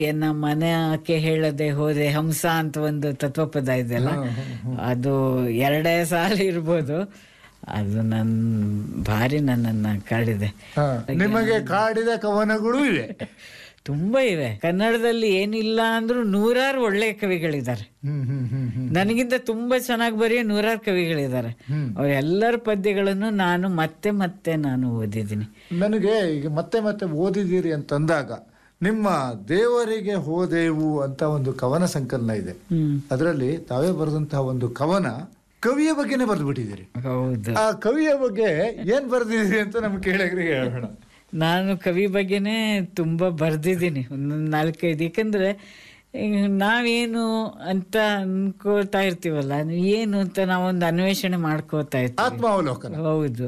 ಎನ್ನ ಮನಕ್ಕೆ ಹೇಳದೆ ಹೋದೆ ಹಂಸ ಅಂತ ಒಂದು ತತ್ವಪದ ಇದೆಯಲ್ಲ ಅದು ಎರಡೇ ಸಾಲ ಇರ್ಬೋದು ಅದು ನನ್ ಭಾರಿ ನನ್ನನ್ನ ಕಾಡಿದೆ ಹಾ, ನಿಮಗೆ ಕಾಡಿದ ಕವನಗಳು ಇವೆ ತುಂಬಾ ಇವೆ ಕನ್ನಡದಲ್ಲಿ ಏನಿಲ್ಲ ಅಂದ್ರೂ ನೂರಾರು ಒಳ್ಳೆ ಕವಿಗಳಿದ್ದಾರೆ ಹ್ಮ್ ಹ್ಮ್ ಹ್ಮ್ ಹ್ಮ್ ನನಗಿಂತ ತುಂಬಾ ಚೆನ್ನಾಗಿ ಬರೆಯೋ ನೂರಾರು ಕವಿಗಳಿದ್ದಾರೆ ಅವರೆಲ್ಲರ ಪದ್ಯಗಳನ್ನು ನಾನು ಮತ್ತೆ ಮತ್ತೆ ನಾನು ಓದಿದ್ದೀನಿ ನನಗೆ ಈಗ ಮತ್ತೆ ಮತ್ತೆ ಓದಿದ್ದೀರಿ ಅಂತಂದಾಗ ನಿಮ್ಮ ದೇವರಿಗೆ ಹೋದೆವು ಅಂತ ಒಂದು ಕವನ ಸಂಕಲನ ಇದೆ ಹ್ಮ್ ಅದರಲ್ಲಿ ತಾವೇ ಬರೆದಂತಹ ಒಂದು ಕವನ ಕವಿಯ ಬಗ್ಗೆನೇ ಬರೆದು ಬಿಟ್ಟಿದ್ದೀರಿ ಹೌದು ಆ ಕವಿಯ ಬಗ್ಗೆ ಏನ್ ಬರೆದಿದ್ದೀರಿ ಅಂತ ನಮ್ಗೆ ಕೇಳಿಗ್ರಿಗೆ ಹೇಳೋಣ ನಾನು ಕವಿ ಬಗ್ಗೆನೇ ತುಂಬ ಬರೆದಿದ್ದೀನಿ ಒಂದೊಂದು ನಾಲ್ಕೈದು ಯಾಕಂದ್ರೆ ಈಗ ನಾವೇನು ಅಂತ ಅನ್ಕೋತಾ ಇರ್ತೀವಲ್ಲ ಏನು ಅಂತ ನಾವೊಂದು ಅನ್ವೇಷಣೆ ಮಾಡ್ಕೋತಾ ಇರ್ತೀವಿ ಆತ್ಮಾವಲೋಕನ ಹೌದು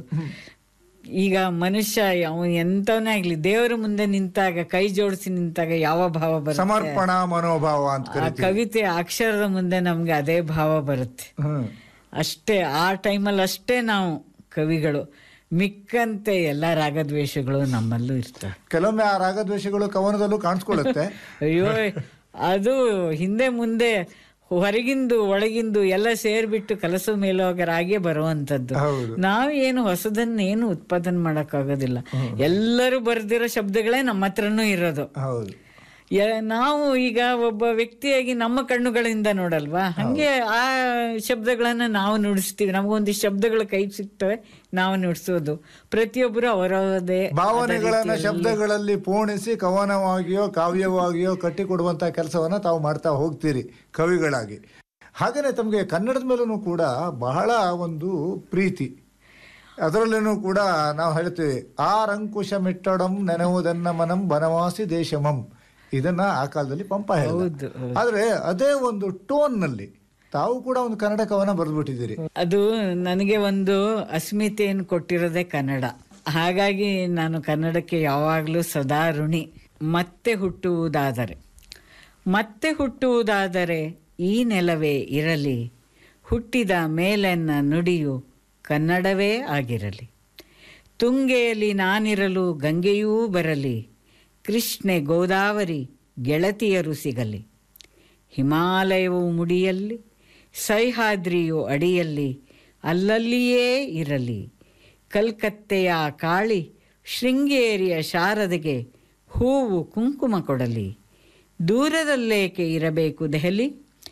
ಈಗ ಮನುಷ್ಯ ಅವನು ಎಂತವನೇ ಆಗ್ಲಿ ದೇವರ ಮುಂದೆ ನಿಂತಾಗ ಕೈ ಜೋಡಿಸಿ ನಿಂತಾಗ ಯಾವ ಭಾವ ಬರುತ್ತೆ ಸಮರ್ಪಣಾ ಮನೋಭಾವ ಅಂತ ಆ ಕರಿತೀವಿ ಕವಿತೆ ಅಕ್ಷರದ ಮುಂದೆ ನಮ್ಗೆ ಅದೇ ಭಾವ ಬರುತ್ತೆ ಹ್ಮ್ ಅಷ್ಟೇ ಆ ಟೈಮಲ್ಲಿ ಅಷ್ಟೇ ನಾವು ಕವಿಗಳು ಮಿಕ್ಕಂತೆ ಎಲ್ಲ ರಾಗದ್ವೇಷಗಳು ನಮ್ಮಲ್ಲೂ ಇರ್ತವೆ ಕೆಲವೊಮ್ಮೆ ಆ ರಾಗದ್ವೇಷಗಳು ಕವನದಲ್ಲೂ ಕಾಣಿಸ್ಕೊಳ್ಳುತ್ತೆ ಅಯ್ಯೋ ಅದು ಹಿಂದೆ ಮುಂದೆ ಹೊರಗಿಂದು ಒಳಗಿಂದು ಎಲ್ಲ ಸೇರ್ಬಿಟ್ಟು ಕಲಸ ಮೇಲೋಗರಾಗೆ ಬರುವಂತದ್ದು ಹೌದು ನಾವು ಏನು ಹೊಸದನ್ನೇನು ಉತ್ಪಾದನೆ ಮಾಡಕ್ಕಾಗೋದಿಲ್ಲ ಎಲ್ಲರೂ ಬರ್ದಿರೋ ಶಬ್ದಗಳೇ ನಮ್ಮ ಹತ್ರನೂ ಇರೋದು ಹೌದು ಯ- ನಾವು ಈಗ ಒಬ್ಬ ವ್ಯಕ್ತಿಯಾಗಿ ನಮ್ಮ ಕಣ್ಣುಗಳಿಂದ ನೋಡಲ್ವಾ ಹಂಗೆ ಆ ಶಬ್ದಗಳನ್ನ ನಾವು ನುಡಿಸ್ತೀವಿ ನಮಗೊಂದಿಷ್ಟು ಶಬ್ದಗಳು ಕೈ ಸಿಗ್ತವೆ ನಾವು ನುಡಿಸೋದು ಪ್ರತಿಯೊಬ್ಬರು ಅವರದೇ ಭಾವನೆಗಳನ್ನ ಶಬ್ದಗಳಲ್ಲಿ ಪೋಣಿಸಿ ಕವನವಾಗಿಯೋ ಕಾವ್ಯವಾಗಿಯೋ ಕಟ್ಟಿಕೊಡುವಂತಹ ಕೆಲಸವನ್ನ ತಾವು ಮಾಡ್ತಾ ಹೋಗ್ತೀರಿ ಕವಿಗಳಾಗಿ ಹಾಗೇನೆ ತಮಗೆ ಕನ್ನಡದ ಮೇಲೂ ಕೂಡ ಬಹಳ ಒಂದು ಪ್ರೀತಿ ಅದರಲ್ಲೂ ಕೂಡ ನಾವು ಹೇಳ್ತೀವಿ ಆರಂಕುಶ ಮಿಟ್ಟಡಂ ನೆನಹುದನ್ನ ಮನಂ ಬನವಾಸಿ ದೇಶಮಂ ಇದನ್ನ ಆ ಕಾಲದಲ್ಲಿ ಪಂಪ ಹೇಳಿದ ಹೌದು ಆದ್ರೆ ಅದೇ ಒಂದು ಟೋನ್ ನಲ್ಲಿ ತಾವು ಕೂಡ ಒಂದು ಕನ್ನಡ ಕವನ ಬರೆದ್ಬಿಟ್ಟಿದ್ದೀರಿ ಅದು ನನಗೆ ಒಂದು ಅಸ್ಮಿತೆಯನ್ನು ಕೊಟ್ಟಿರೋದೇ ಕನ್ನಡ ಹಾಗಾಗಿ ನಾನು ಕನ್ನಡಕ್ಕೆ ಯಾವಾಗಲೂ ಸದಾ ಋಣಿ ಮತ್ತೆ ಹುಟ್ಟುವುದಾದರೆ ಮತ್ತೆ ಹುಟ್ಟುವುದಾದರೆ ಈ ನೆಲವೇ ಇರಲಿ ಹುಟ್ಟಿದ ಮೇಲೆನ್ನ ನುಡಿಯು ಕನ್ನಡವೇ ಆಗಿರಲಿ ತುಂಗೆಯಲ್ಲಿ ನಾನಿರಲು ಗಂಗೆಯೂ ಬರಲಿ ಕೃಷ್ಣೆ ಗೋದಾವರಿ ಗೆಳತಿಯರು ಸಿಗಲಿ ಹಿಮಾಲಯವು ಮುಡಿಯಲ್ಲಿ ಸಹ್ಯಾದ್ರಿಯು ಅಡಿಯಲ್ಲಿ ಅಲ್ಲಲ್ಲಿಯೇ ಇರಲಿ ಕಲ್ಕತ್ತೆಯ ಕಾಳಿ ಶೃಂಗೇರಿಯ ಶಾರದೆಗೆ ಹೂವು ಕುಂಕುಮ ಕೊಡಲಿ ದೂರದಲ್ಲೇಕೆ ಇರಬೇಕು ದೆಹಲಿ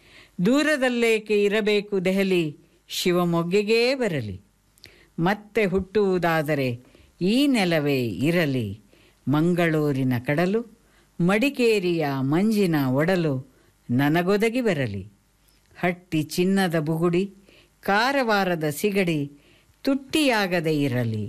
ದೂರದಲ್ಲೇಕೆ ಇರಬೇಕು ದೆಹಲಿ ಶಿವಮೊಗ್ಗೆಗೇ ಬರಲಿ ಮತ್ತೆ ಹುಟ್ಟುವುದಾದರೆ ಈ ನೆಲವೇ ಇರಲಿ ಮಂಗಳೂರಿನ ಕಡಲು ಮಡಿಕೇರಿಯ ಮಂಜಿನ ಒಡಲು ನನಗೊದಗಿ ಬರಲಿ ಹಟ್ಟಿ ಚಿನ್ನದ ಬುಗುಡಿ ಕಾರವಾರದ ಸಿಗಡಿ ತುಟ್ಟಿಯಾಗದೆ ಇರಲಿ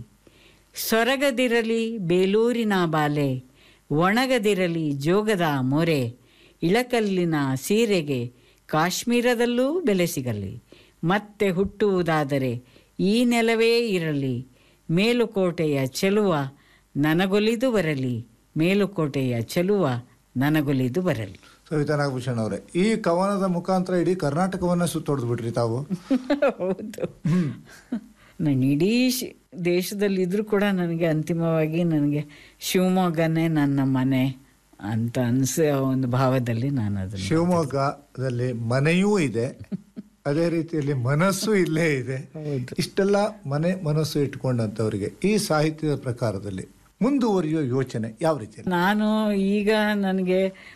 ಸೊರಗದಿರಲಿ ಬೇಲೂರಿನ ಬಾಲೆ ಒಣಗದಿರಲಿ ಜೋಗದ ಮೊರೆ ಇಳಕಲ್ಲಿನ ಸೀರೆಗೆ ಕಾಶ್ಮೀರದಲ್ಲೂ ಬೆಲೆ ಸಿಗಲಿ ಮತ್ತೆ ಹುಟ್ಟುವುದಾದರೆ ಈ ನೆಲವೇ ಇರಲಿ ಮೇಲುಕೋಟೆಯ ಚೆಲುವ ನನಗೊಲಿದು ಬರಲಿ ಮೇಲುಕೋಟೆಯ ಚೆಲುವ ನನಗೊಲಿದು ಬರಲಿ ಸವಿತಾ ನಾಗಭೂಷಣ್ ಅವರೇ ಈ ಕವನದ ಮುಖಾಂತರ ಇಡೀ ಕರ್ನಾಟಕವನ್ನ ಸುತ್ತೊಡೆದು ಬಿಟ್ರಿ ತಾವು ಹೌದು ನಾನು ಇಡೀ ಶಿ- ದೇಶದಲ್ಲಿ ಇದ್ರೂ ಕೂಡ ನನಗೆ ಅಂತಿಮವಾಗಿ ನನಗೆ ಶಿವಮೊಗ್ಗನೇ ನನ್ನ ಮನೆ ಅಂತ ಅನ್ಸೋ ಒಂದು ಭಾವದಲ್ಲಿ ನಾನು ಅದನ್ನು ಶಿವಮೊಗ್ಗದಲ್ಲಿ ಮನೆಯೂ ಇದೆ ಅದೇ ರೀತಿಯಲ್ಲಿ ಮನಸ್ಸು ಇಲ್ಲೇ ಇದೆ ಇಷ್ಟೆಲ್ಲ ಮನೆ ಮನಸ್ಸು ಇಟ್ಕೊಂಡಂತವರಿಗೆ ಈ ಸಾಹಿತ್ಯದ ಪ್ರಕಾರದಲ್ಲಿ ಮುಂದುವರಿಯೋ ಯೋಚನೆ ಯಾವ ರೀತಿ ನಾನು ಈಗ ನನಗೆ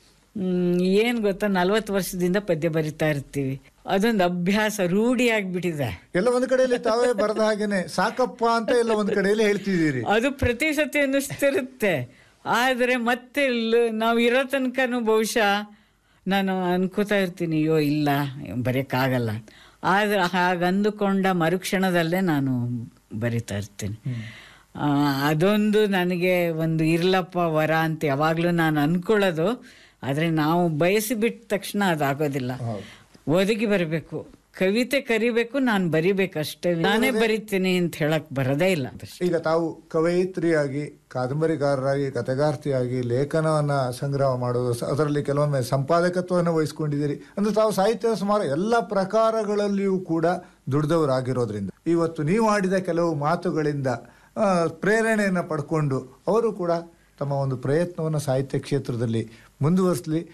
ಏನು ಗೊತ್ತಾ ನಲ್ವತ್ತು ವರ್ಷದಿಂದ ಪದ್ಯ ಬರಿತಾ ಇರ್ತೀವಿ ಅದೊಂದು ಅಭ್ಯಾಸ ರೂಢಿ ಆಗ್ಬಿಟ್ಟಿದೆ ಎಲ್ಲ ಒಂದ್ ಕಡೆಯಲ್ಲಿ ತಾವೇ ಬರೆದ ಹಾಗೇನೆ ಸಾಕಪ್ಪ ಅಂತ ಎಲ್ಲ ಒಂದ್ ಕಡೆಯಲ್ಲಿ ಹೇಳ್ತಿದ್ದೀರಿ ಅದು ಪ್ರತಿ ಸತಿ ಅನ್ನಿಸ್ತಿರುತ್ತೆ ಆದರೆ ಮತ್ತೆ ಲ್- ನಾವು ಇರೋ ತನಕನೂ ಬಹುಶಃ ನಾನು ಅನ್ಕೋತಾ ಇರ್ತೀನಿ ಅಯ್ಯೋ ಇಲ್ಲ ಬರೆಯೋಕ್ಕಾಗಲ್ಲ ಆದರೆ ಹಾಗಂದುಕೊಂಡ ಮರುಕ್ಷಣದಲ್ಲೇ ನಾನು ಬರಿತಾ ಇರ್ತೀನಿ ಆ, ಅದೊಂದು ನನಗೆ ಒಂದು ಇರ್ಲಪ್ಪ ವರ ಅಂತ ಯಾವಾಗಲೂ ನಾನು ಅನ್ಕೊಳ್ಳೋದು ಆದರೆ ನಾವು ಬಯಸಿಬಿಟ್ಟ ತಕ್ಷಣ ಅದಾಗೋದಿಲ್ಲ ಒದಗಿ ಬರಬೇಕು ಕವಿತೆ ಕರಿಬೇಕು ನಾನು ಬರಿಬೇಕಷ್ಟೇ ನಾನೇ ಬರಿತೀನಿ ಅಂತ ಹೇಳಕ್ ಬರೋದೇ ಇಲ್ಲ ಅದಷ್ಟೇ ಈಗ ತಾವು ಕವಯಿತ್ರಿಯಾಗಿ ಕಾದಂಬರಿಗಾರರಾಗಿ ಕಥೆಗಾರ್ತಿಯಾಗಿ ಲೇಖನವನ್ನ ಸಂಗ್ರಹ ಮಾಡೋದು ಸ- ಅದರಲ್ಲಿ ಕೆಲವೊಮ್ಮೆ ಸಂಪಾದಕತ್ವವನ್ನು ವಹಿಸ್ಕೊಂಡಿದ್ದೀರಿ ಅಂದ್ರೆ ತಾವು ಸಾಹಿತ್ಯದ ಸುಮಾರು ಎಲ್ಲ ಪ್ರಕಾರಗಳಲ್ಲಿಯೂ ಕೂಡ ದುಡಿದವರಾಗಿರೋದ್ರಿಂದ ಇವತ್ತು ನೀವು ಆಡಿದ ಕೆಲವು ಮಾತುಗಳಿಂದ ಆ, ಪ್ರೇರಣೆಯನ್ನು ಪಡ್ಕೊಂಡು ಅವರು ಕೂಡ ತಮ್ಮ ಒಂದು ಪ್ರಯತ್ನವನ್ನು ಸಾಹಿತ್ಯ ಕ್ಷೇತ್ರದಲ್ಲಿ ಮುಂದುವರಿಸಲಿ